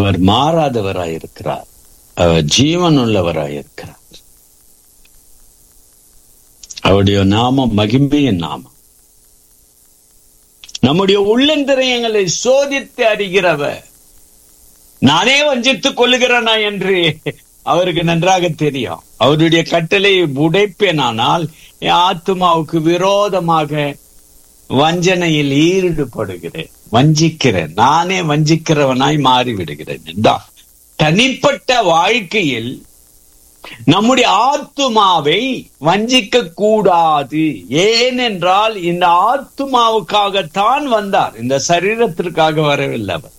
அவர் மாறாதவராயிருக்கிறார் அவர் ஜீவன் உள்ளவராயிருக்கிறார் அவருடைய நாமம் மகிமையின் நாமம் நம்முடைய உள்ளந்திரயங்களை சோதித்து அறிகிறவர் நானே வஞ்சித்துக் கொள்ளுகிறனா என்று அவருக்கு நன்றாக தெரியும் அவருடைய கட்டளை உடைப்பேனானால் என் ஆத்மாவுக்கு விரோதமாக வஞ்சனையில் ஈடுபடுகிறேன் வஞ்சிக்கிறேன் நானே வஞ்சிக்கிறவனாய் மாறிவிடுகிறேன் என்றான் தனிப்பட்ட வாழ்க்கையில் நம்முடைய ஆத்துமாவை வஞ்சிக்க கூடாது ஏனென்றால் இந்த ஆத்துமாவுக்காகத்தான் வந்தார் இந்த சரீரத்திற்காக வரவில்லை அவர்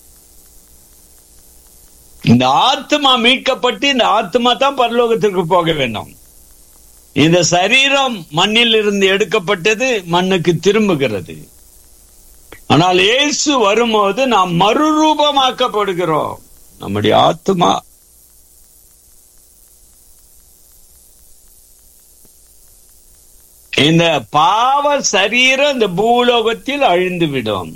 இந்த ஆத்மா மீட்கப்பட்டு இந்த ஆத்மா தான் பரலோகத்திற்கு போக வேண்டும் இந்த சரீரம் மண்ணில் இருந்து எடுக்கப்பட்டது மண்ணுக்கு திரும்புகிறது ஆனால் இயேசு வரும்போது நாம் மறுரூபமாக்கப்படுகிறோம் நம்முடைய ஆத்மா இந்த பாவ சரீரம் இந்த பூலோகத்தில் அழிந்துவிடும்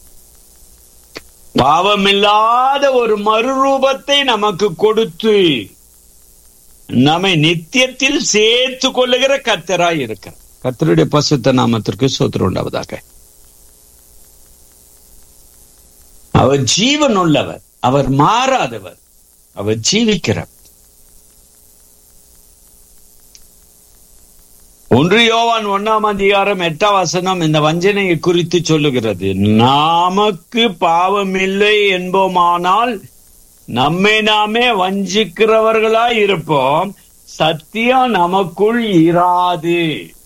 பாவமில்லாத ஒரு மறுரூபத்தை நமக்கு கொடுத்து நம்மை நித்தியத்தில் சேர்த்து கொள்ளுகிற கத்தராய் இருக்கிறார் கத்தருடைய பசுத்த நாமத்திற்கு சோத்திரம் உண்டாவதாக அவர் ஜீவன் உள்ளவர் அவர் மாறாதவர் அவர் ஜீவிக்கிறார் ஒன்று யோவான் ஒன்னாம் அதிகாரம் எட்டாம் வசனம் இந்த வஞ்சனையை குறித்து சொல்லுகிறது நமக்கு பாவம் இல்லை என்போமானால் நம்மை நாமே வஞ்சிக்கிறவர்களாய் இருப்போம் சத்தியம் நமக்குள் இராது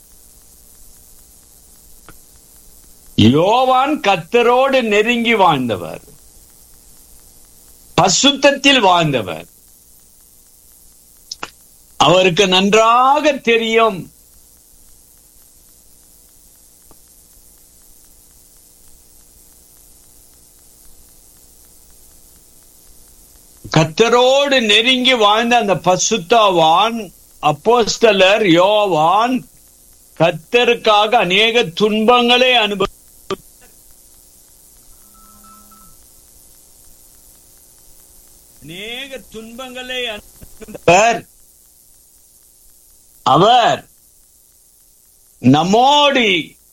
யோவான் கத்தரோடு நெருங்கி வாழ்ந்தவர் பசுத்தத்தில் வாழ்ந்தவர் அவருக்கு நன்றாக தெரியும் கத்தரோடு நெருங்கி வாழ்ந்த அந்த பசுத்தவான் அப்போஸ்தலர் யோவான் கத்தருக்காக அநேக துன்பங்களை அனுபவ அநேக துன்பங்களை அனுபவர் அவர் நம்மோடு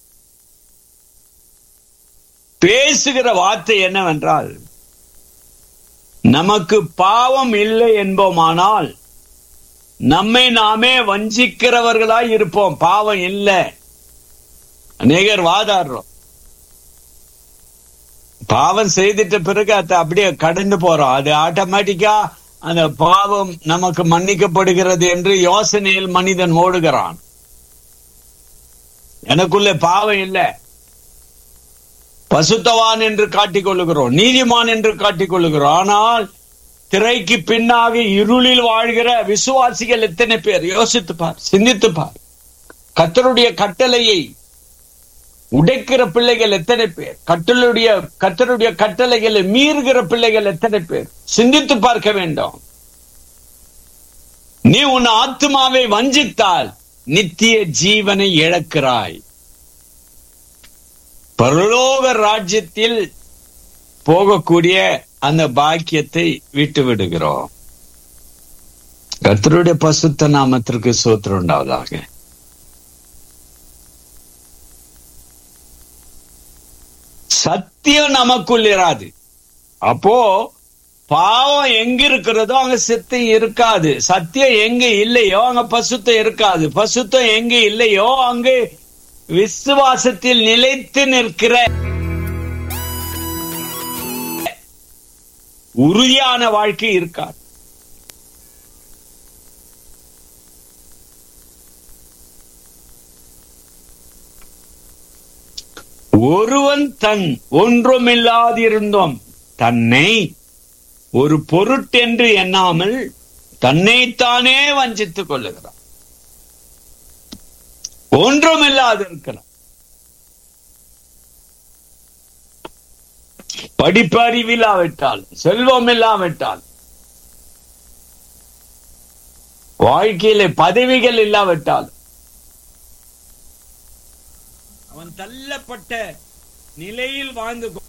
பேசுகிற வார்த்தை என்னவென்றால் நமக்கு பாவம் இல்லை என்போமானால் நம்மை நாமே வஞ்சிக்கிறவர்களாய் இருப்போம் பாவம் இல்லை அநேகர் வாதாடுறோம் பாவம் செய்துட்ட பிறகு அதை அப்படியே கடந்து போறோம் அது ஆட்டோமேட்டிக்கா அந்த பாவம் நமக்கு மன்னிக்கப்படுகிறது என்று யோசனையில் மனிதன் ஓடுகிறான் எனக்குள்ள பாவம் இல்லை பசுத்தவான் என்று காட்டிக் கொள்ளுகிறோம் நீதிமான் என்று காட்டிக் கொள்ளுகிறோம் ஆனால் திரைக்கு பின்னாக இருளில் வாழ்கிற விசுவாசிகள் எத்தனை பேர் யோசித்து பார் சிந்தித்து பார் கத்தருடைய கட்டளையை உடைக்கிற பிள்ளைகள் எத்தனை பேர் கட்டளுடைய கத்தருடைய கட்டளைகளை மீறுகிற பிள்ளைகள் எத்தனை பேர் சிந்தித்து பார்க்க வேண்டும் நீ உன் ஆத்மாவை வஞ்சித்தால் நித்திய ஜீவனை இழக்கிறாய் பரலோக ராஜ்யத்தில் போகக்கூடிய அந்த பாக்கியத்தை விட்டு விடுகிறோம் கத்தருடைய பசுத்த நாமத்திற்கு சோத்திரம் உண்டாவதாக சத்தியம் நமக்குள் இராது அப்போ பாவம் எங்க இருக்கிறதோ அங்க சித்தம் இருக்காது சத்தியம் எங்க இல்லையோ அங்க பசுத்தம் இருக்காது பசுத்தம் எங்க இல்லையோ அங்கு விசுவாசத்தில் நிலைத்து நிற்கிற உறுதியான வாழ்க்கை இருக்காது ஒருவன் தன் ஒன்றுமில்லாதிருந்தோம் தன்னை ஒரு பொருட்டென்று எண்ணாமல் தன்னைத்தானே வஞ்சித்துக் கொள்ளுகிறான் ஒன்றுமில்லாது இருக்கிறான் படிப்பறிவு இல்லாவிட்டால் செல்வம் இல்லாவிட்டால் வாழ்க்கையில பதவிகள் இல்லாவிட்டால் அவன் தள்ளப்பட்ட நிலையில் வாழ்ந்து